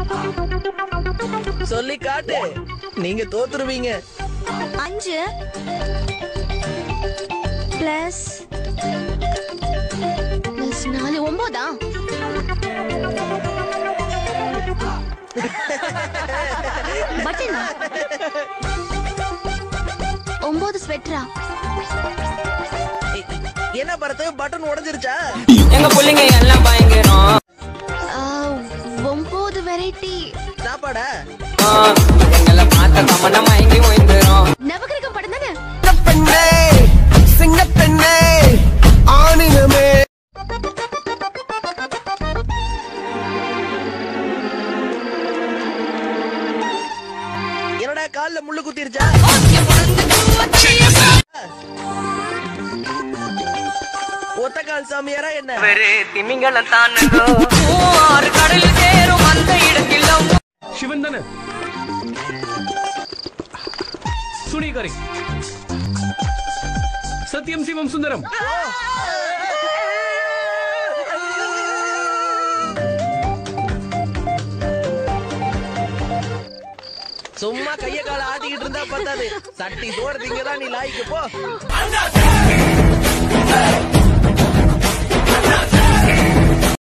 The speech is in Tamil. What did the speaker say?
சொல்லி காட்டு நீங்க தோத்துருவீங்க அஞ்சு பிளஸ் பிளஸ் நாலு ஒன்பதா பட்டனா ஒன்பது ஸ்வெட்டரா எ- என்ன பரத்து பட்டன் உடைஞ்சிருச்சா எங்க புள்ளைங்க எல்லாம் பயங்கரம் ஒன்பது வெரைட்டி சாப்பாடா ஆ, எங்களை பார்த்த கமன மயங்கி ஓய்ந்துரும் நவகிரகம் படம் தானே பெண்ணே சிங்க பெண்ணே ஆணினமே என்னடா கால்ல முள்ளு குத்திருச்சா ஒத்த கால் சாமியாரா என்ன வெறு திமிங்கலம் தானுங்கோ ஆறு கடல் சேரும் அந்த இடத்தில் ಶಿವನ್ ತಾನೆ ಸುಣೀಕರಿ ಸತ್ಯಂ ಶಿವಂ ಸುಂದರಂ சும்மா கைய கால ஆட்டிக்கிட்டு இருந்தா பத்தாது சட்டி சோறு திங்கதான் நீ லாய்க்கு போ